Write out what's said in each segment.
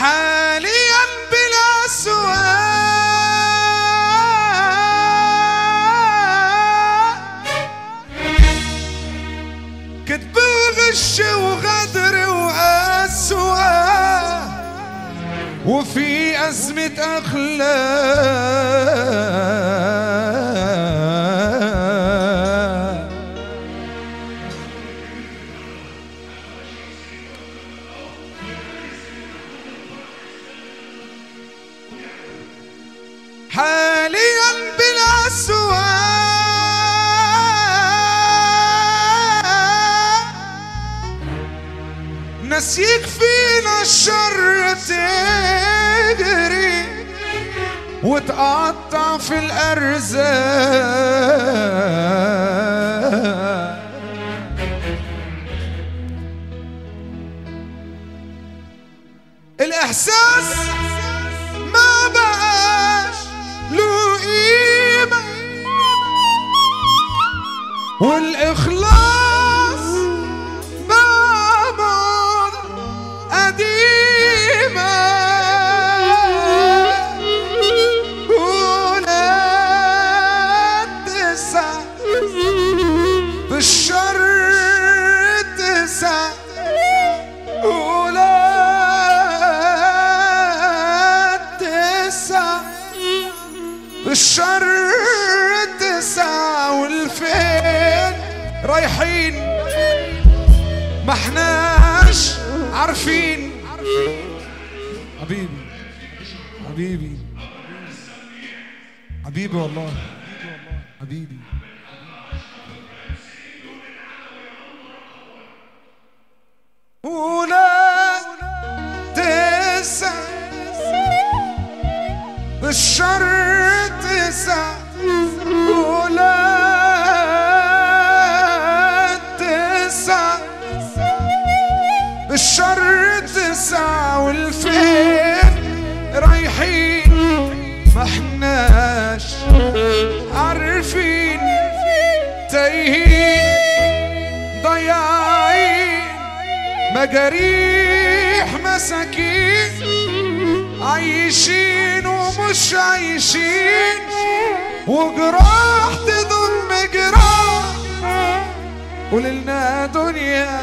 حاليا بلا سؤال كذب وغش وغدر وأسوأ وفي أزمة أخلاق حاليا بلا سؤال نسيك فينا الشر تجري وتقطع في الأرزاق الإحساس ما بقاش له قيمة والإخلاص بقى موضة قديمة ولا تسع بالشر تسع ولا تسع بالشر تسع والفين رايحين ما احناش عارفين حبيبي حبيبي حبيبي والله حبيبي ولا تسع بالشر تسع ولا تسع بالشر تسع والفين رايحين ما احناش عارفين تايهين ضياعين مجاريح مساكين عايشين ومش عايشين وجراح تضم جراح وللنا دنيا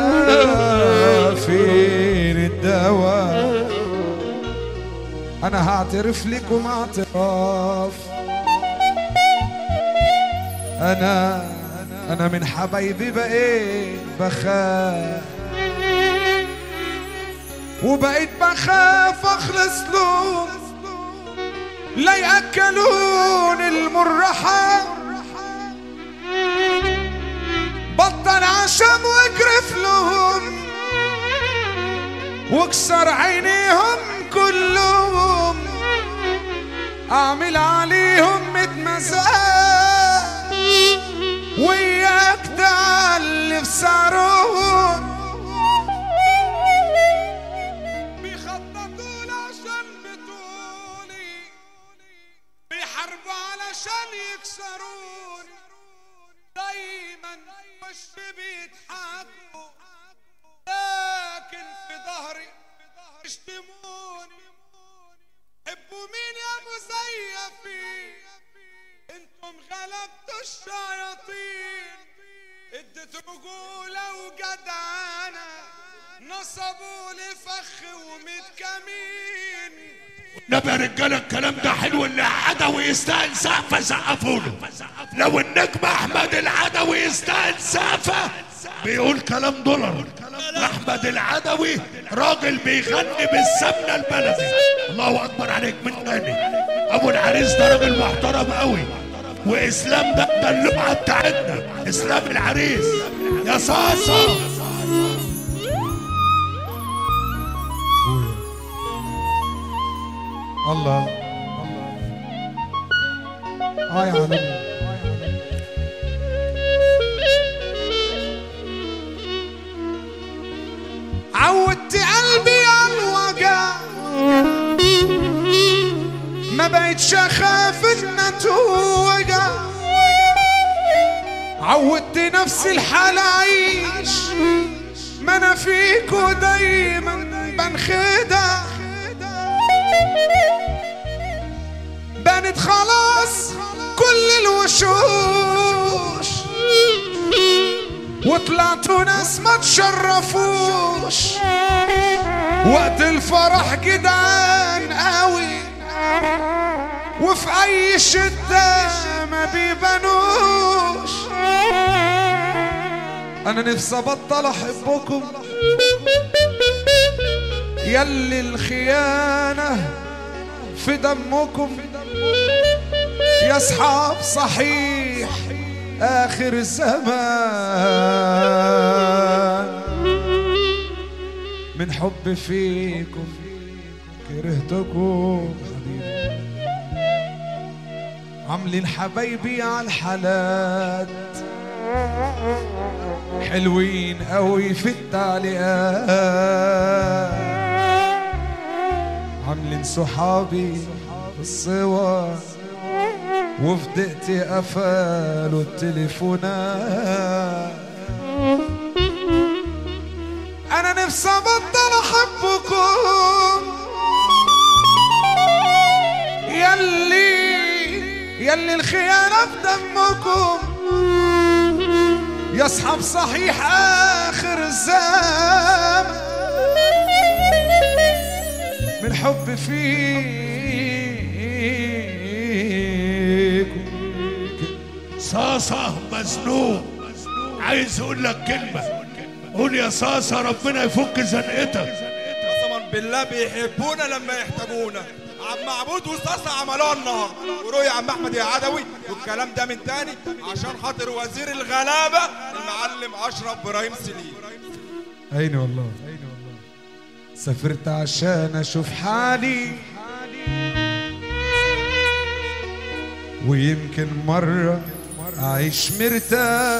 فين الدواء انا هعترف لكم اعتراف انا انا من حبايبي بقيت بخاف وبقيت بخاف اخلص لهم لا ياكلون المرحة بطل عشم واجرف لهم واكسر عينيهم كلهم اعمل عليهم متمزاج وياك تعلي في سعرهم بيخططوا عشان بتقولي بيحاربوا علشان يكسروني دايما وش بيضحكوا لكن في ظهري يشتموني حبوا مين يا مزيفين انتم غلبتوا الشياطين اديت رجولة وجدعنة نصبوا لي فخ وميت كمين نبي يا رجاله الكلام ده حلو اللي عدوي يستاهل سقفه سقفوا له لو النجم احمد العدوي يستاهل سقفه بيقول كلام دولار احمد العدوي راجل بيغني بالسمنه البلدي الله اكبر عليك من تاني ابو العريس ده راجل محترم قوي واسلام ده ده اللمعه بتاعتنا اسلام العريس يا صاصه الله اه يا عالمي عودت قلبي على الوجع ما بقتش اخاف ان اتوجع عودت نفسي الحال اعيش ما انا فيكو دايما بنخدع ماتت خلاص كل الوشوش وطلعتوا ناس ما تشرفوش وقت الفرح جدعان قوي وفي اي شدة ما بيبانوش انا نفسي ابطل احبكم يلي الخيانة في دمكم يا اصحاب صحيح اخر الزمان من حب فيكم كرهتكم حبيبي عاملين حبايبي على الحالات حلوين قوي في التعليقات عاملين صحابي في الصور وفي دقتي قفلوا التليفونات انا نفسي ابطل احبكم يلي يلي الخيانة في دمكم يا اصحاب صحيح اخر الزمان من حب فيكم صاصة مزنوق عايز اقول لك كلمة قول يا صاصة ربنا يفك زنقتك قسما بالله بيحبونا لما يحتاجونا عم معبود وصاصة عملوها النهار وروح يا عم احمد يا عدوي والكلام ده من تاني عشان خاطر وزير الغلابه المعلم اشرف ابراهيم سليم عيني والله عيني والله سافرت عشان اشوف حالي ويمكن مرة اعيش مرتاح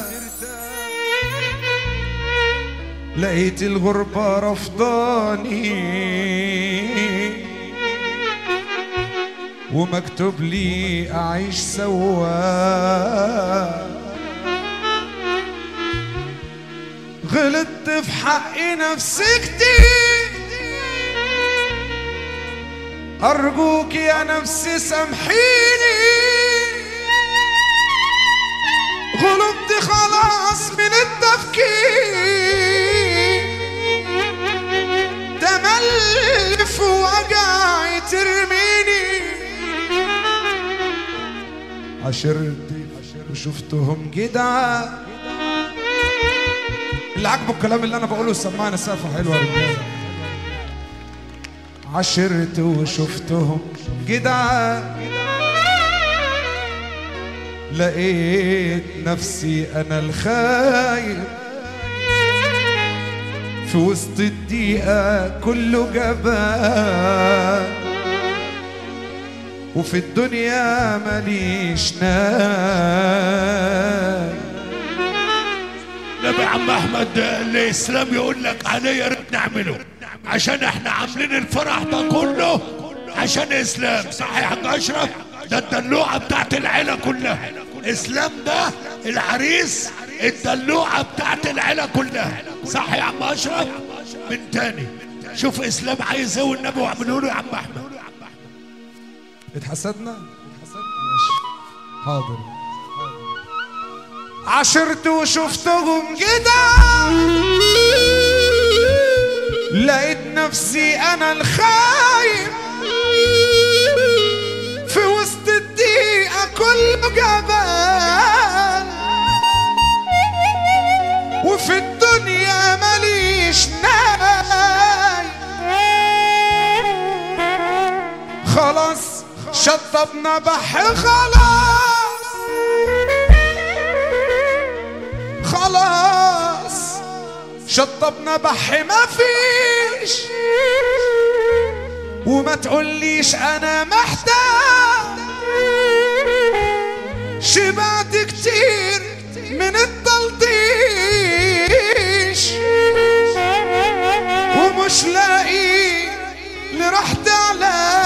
لقيت الغربة رفضاني ومكتوب لي اعيش سواق غلطت في حق نفسي كتير أرجوك يا نفسي سامحيني غلطت خلاص من التفكير تملي في وجعي ترميني عشرت وشفتهم جدعان اللي عاجبه الكلام اللي انا بقوله سمعنا سقفه حلوه يا رجاله عشرت وشفتهم جدعان لقيت نفسي انا الخايب في وسط الدقيقة كله جبان وفي الدنيا ماليش ناي نبي عم احمد الاسلام يقول لك عليه يا ريت نعمله عشان احنا عاملين الفرح ده كله عشان اسلام صح يا حاج اشرف ده الدلوعه بتاعت العيله كلها اسلام ده العريس الدلوعه بتاعت العيله كلها صح يا عم اشرف من تاني شوف اسلام عايز ايه والنبي واعمله له يا عم احمد اتحسدنا اتحسدنا ماشي حاضر عشرت وشفتهم كده لقيت نفسي انا الخايب في وسط الدقيقة كله جبان وفي الدنيا ماليش ناي خلاص شطبنا بحر خلاص خلاص شطبنا بحر ما فيش وما تقوليش انا محتاج شبعت كتير من التلطيش ومش لاقي لرحت على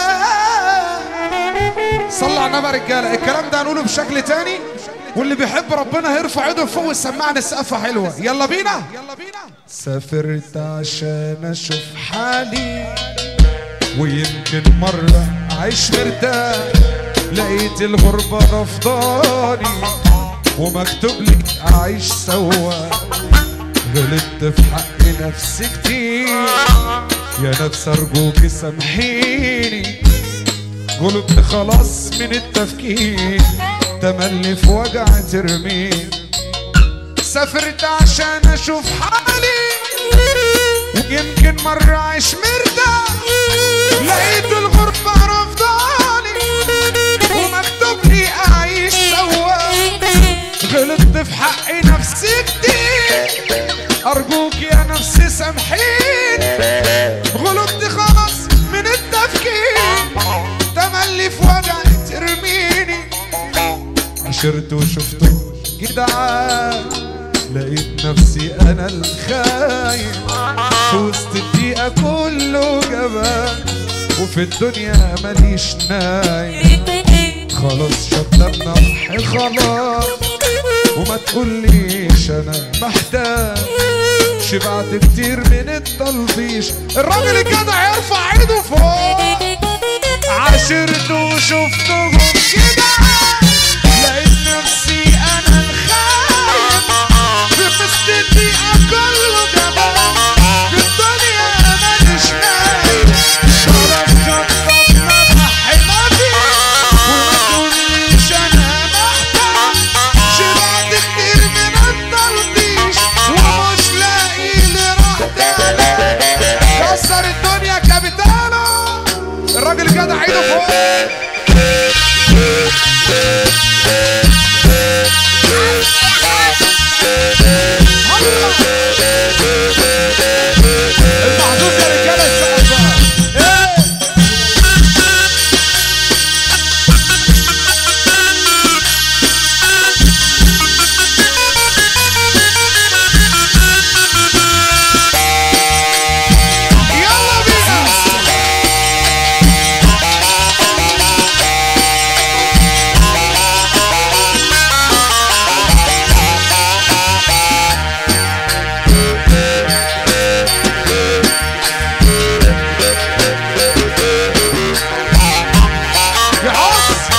صلى على النبي يا رجاله الكلام ده هنقوله بشكل تاني واللي بيحب ربنا هيرفع ايده فوق ويسمعنا سقفه حلوه يلا بينا يلا بينا سافرت عشان اشوف حالي ويمكن مرة أعيش مرتاح لقيت الغربة رفضاني ومكتوب لي أعيش سوا غلطت في حق نفسي كتير يا نفس أرجوك سامحيني غلبت خلاص من التفكير تملي في وجع ترميني سافرت عشان اشوف حالي ويمكن مرة اعيش مرتاح لقيت الغربة رفضاني ومكتوب لي اعيش سوا غلطت في حق نفسي كتير ارجوك يا نفسي سامحيني غلطت خلاص من التفكير تملي في وجعي ترميني عشرت وشفته جدعان لقيت نفسي انا الخاين في وسط الدقيقة كله جبان وفي الدنيا ماليش نايم خلاص شطبنا بحر خلاص وما تقوليش انا محتاج شبعت كتير من التلطيش الراجل الجدع يرفع ايده فوق عاشرت وشفتهم كده لقيت نفسي انا الخايف في وسط الدقيقة كله جبان في الدنيا ماليش نايم خلاص شطبنا بحر وما تقوليش انا محتاج شبعت كتير من التلطيش ومش لاقي لي راحتي كسر الدنيا كابيتانو الراجل جدع ايده فوق المحظوظ يا رجاله السقف بقى ايه يلا بينا يحص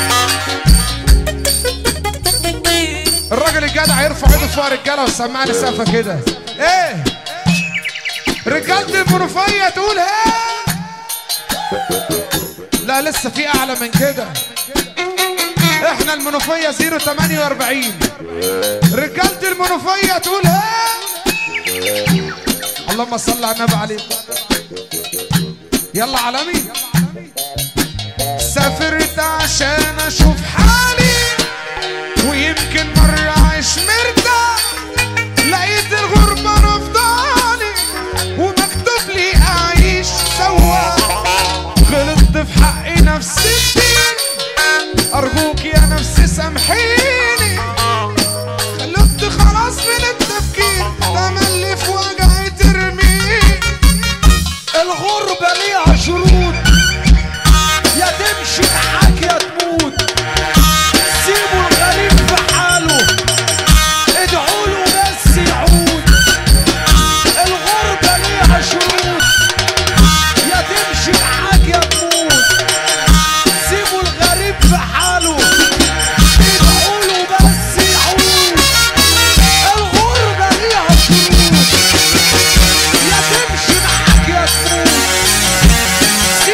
الراجل الجدع يرفع ايده فوق رجاله وسمعني سقفه كده ايه رجاله المنوفيه تقول ها لا لسه في اعلى من كده احنا المنوفيه 048 رجاله المنوفيه تقول ها اللهم صل على النبي عليه يلا عالمي سافرت عشان اشوف حالي ويمكن مرة اعيش مرتاح لقيت الغربة رفضاني ومكتوب لي اعيش سوا غلطت في حق نفسي كتير ارجوك يا نفسي سامحيني غلطت خلاص من التفكير تملي في وجعي ترميني الغربة ليها شروط يا تمشي معاك يا تموت سيبوا الغريب في حاله ادعوا له بس يعود الغربة ليها شروط يا تمشي معاك يا تموت سيبوا الغريب في حاله ادعوا له بس يعود الغربة ليها شروط يا تمشي معاك يا تموت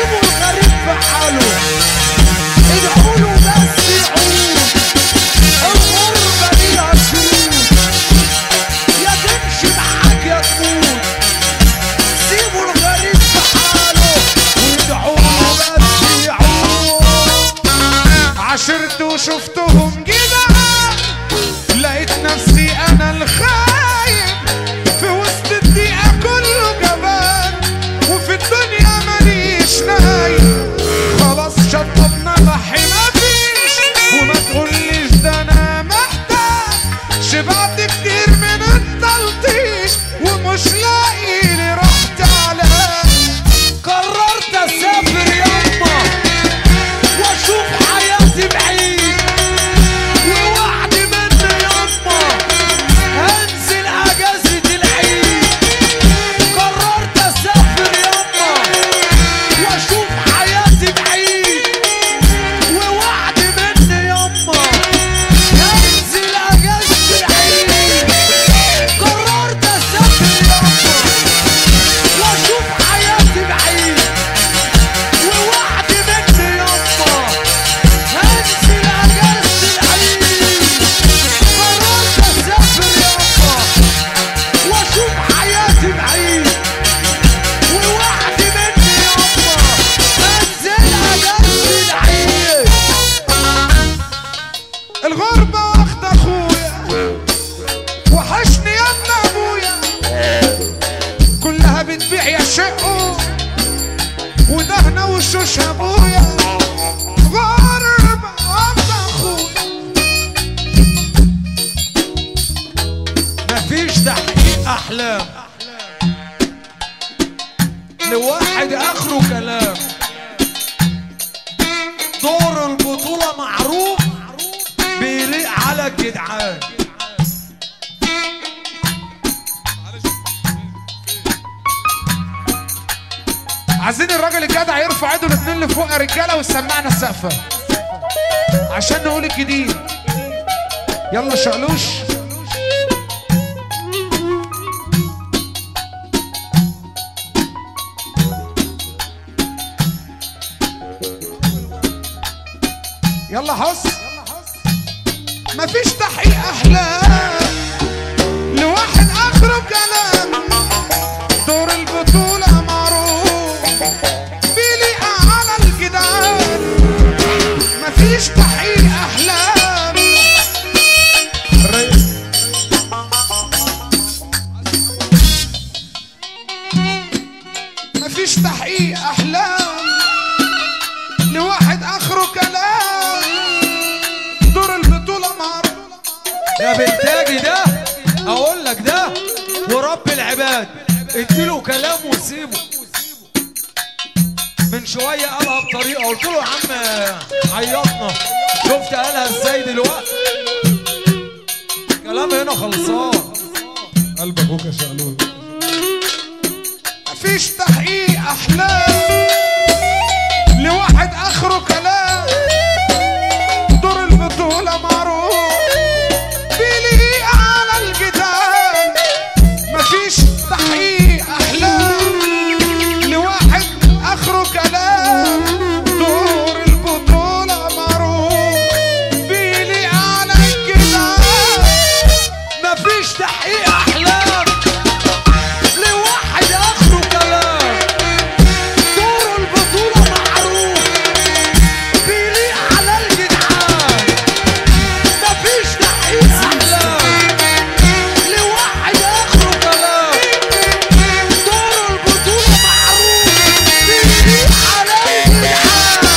ودهنا وشوش ابويا غرب عبد اخويا مفيش تحقيق احلام لواحد اخره كلام دور البطولة معروف بيليق على الجدعان عايزين الراجل الجدع يرفع ايده الاتنين لفوق يا رجاله ويسمعنا السقفه عشان نقول الجديد يلا شقلوش يلا حس مفيش تحقيق احلام لواحد اخره كلام دور البطولة معروف بيليق على الجدعان مفيش تحقيق أحلام مفيش تحقيق أحلام لواحد آخره كلام دور البطولة معروف يا بنتاجي ده اقول لك ده ورب العباد اديله كلام وسيبه من شويه قالها بطريقه قلت له يا عم عيطنا شفت قالها ازاي دلوقتي كلام هنا خلصان قلب ابوك يا شقلول مفيش تحقيق احلام لواحد اخره كلام دور البطولة معروف بيليق على الجدال مفيش تحقيق احلام لواحد اخره كلام دور البطولة معروف بيليق على الجدال مفيش تحقيق احلام لواحد اخره كلام دور البطوله معروف بيليق على الجدعان مفيش تحقيق احلام لواحد اخره كلام دور البطوله معروف بيليق على الجدعان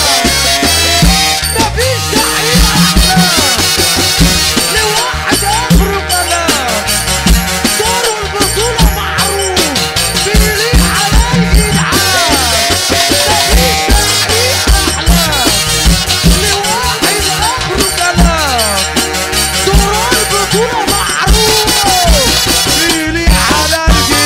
مفيش تحقيق احلام لواحد اخره كلام دور البطولة معروف بيليق على الجدعان مفيش تحقيق أحلام لواحد آخره كلام دور البطولة معروف بيليق على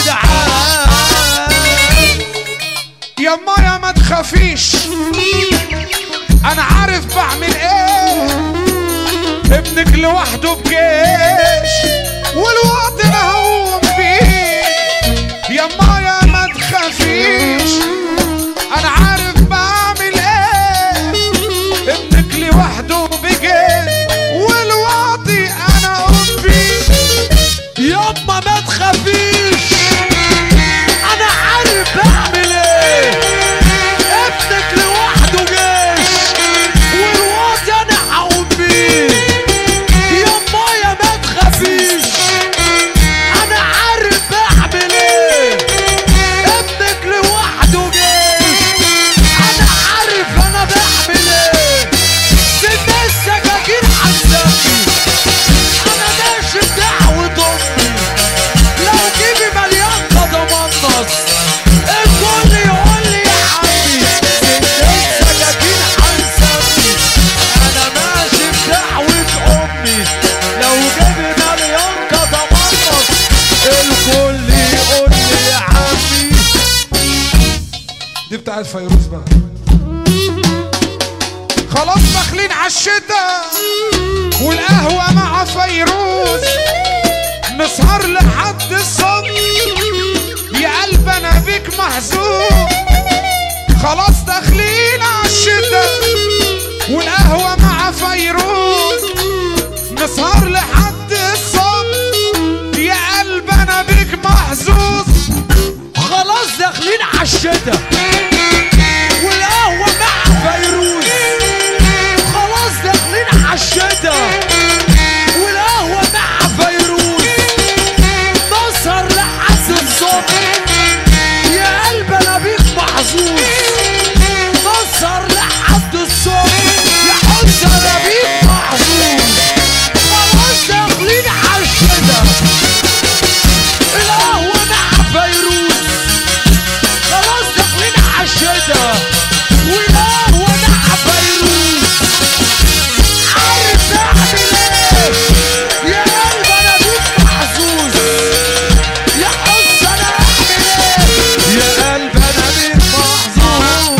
الجدعان يما يا ما تخافيش انا عارف بعمل ايه ابنك لوحده بجيش والوقت مهوم بيه يما يا ما تخافيش انا عارف بعمل ايه ابنك لوحده بجيش والوقت انا ام بيه يما ما تخافيش انا عارف بعمل ايه ابنك لوحده جيش والواد انا هقوم بيه يما يا ما تخافيش انا عارف بعمل ايه ابنك لوحده جيش انا عارف انا بعمل ايه سن السكاكين حزامي انا ماشي بدعوة امي لو جيبي مليان قدمنص الكل يقول لي يا عمي سن السكاكين حزامي انا ماشي بدعوة امي لو جيبي مليان قدمنص الكل يقول لي يا عمي دي بتاعت فيروز بقى خلاص داخلين على الشتاء والقهوة مع فيروز نسهر لحد الصبح يا قلب انا بيك محزون خلاص داخلين على الشتاء والقهوة مع فيروز نسهر لحد الصبح يا قلب انا بيك محظوظ خلاص داخلين على الشتاء والقهوة مع فيروز خلاص داخلين على الشتاء والقهوة مع فيروز نسهر لحد الصبح يا قلب انا بيك محظوظ الشتا والقهوة مع فيروز عارف اعمل ايه يا قلب انا بيك محظوظ يا حس انا اعمل ايه يا قلب انا بيك محظوظ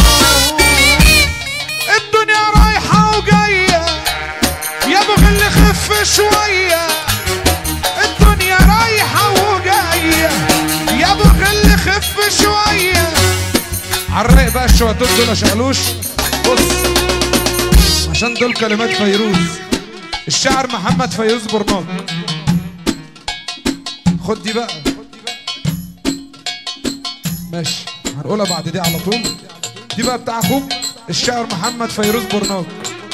الدنيا رايحة وجاية يا ابو غل خف شوية الدنيا رايحة وجاية يا ابو غل خف شوية عالرايق بقى الشواتين دول يا شغلوش بص عشان دول كلمات فيروز الشاعر محمد فيروز برنامج خد دي بقى ماشي هنقولها بعد دي على طول دي بقى بتاع اخوك الشاعر محمد فيروز برنامج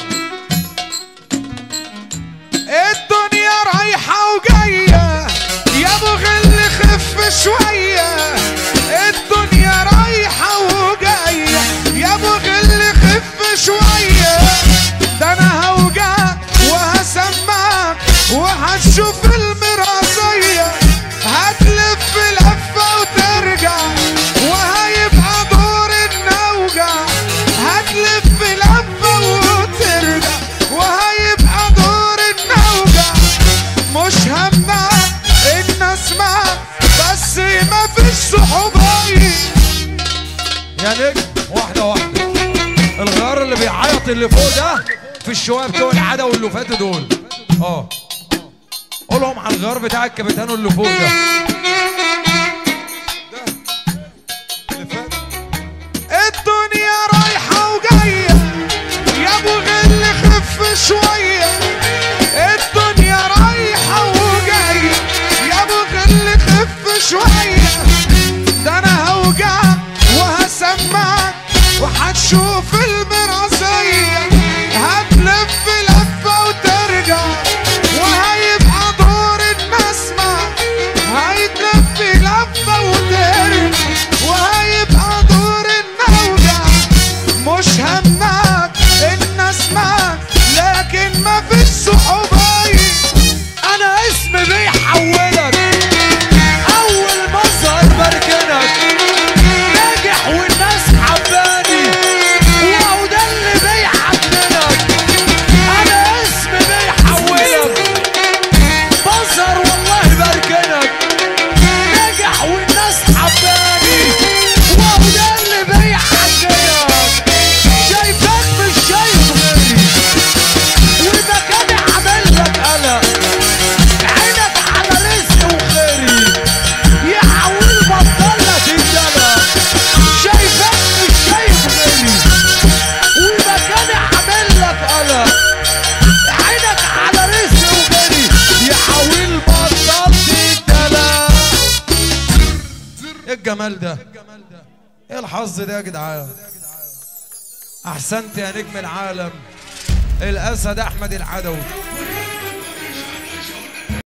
الدنيا رايحة وجاية يا ابو غل خف شوية الدنيا رايحة وجاية يا ابو غل خف شوية ده انا هوجعك وهسمعك وهتشوف المرازية هتلف لفة وترجع وهيبقى دور النوجع هتلف لفة وترجع وهيبقى دور النوجع مش همك ان اسمعك بس ما فيش صحوبية يا نجم واحدة واحدة الغيار اللي بيعيط اللي فوق ده في الشوية بتوع العادة واللي فاتوا دول اه قولهم على الغيار بتاع الكابيتانو اللي فوق ده الدنيا رايحة وجاية يا ابو غل خف شوية الدنيا رايحة وجاية يا ابو غل خف شوية ده انا هوجعك وهسمعك وهتشوف المرازية هتلف لفة وترجع وهيبقى دور النسمة هيتلف لفة وترجع وهيبقى دور النوجع مش همك ان اسمعك لكن ما فيش صحوبية انا اسمي بيحولك اول ما اظهر بركنك ناجح والناس حباني وهو ده اللي بيحننك انا اسمي بيحولك بظهر والله بركنك ناجح والناس حباني وهو ده اللي بيحننك شايفك مش شايف غيري ومكاني عامل لك قلق عينك على رزق وخيري يا حول بطلة تندلع شايفك مش شايف غيري ومكاني عامل لك قلق عينك على رزق وخيري يا حول بطلة تندلع ايه الجمال ده ايه الحظ ده يا جدعان احسنت يا نجم العالم الاسد احمد العدوي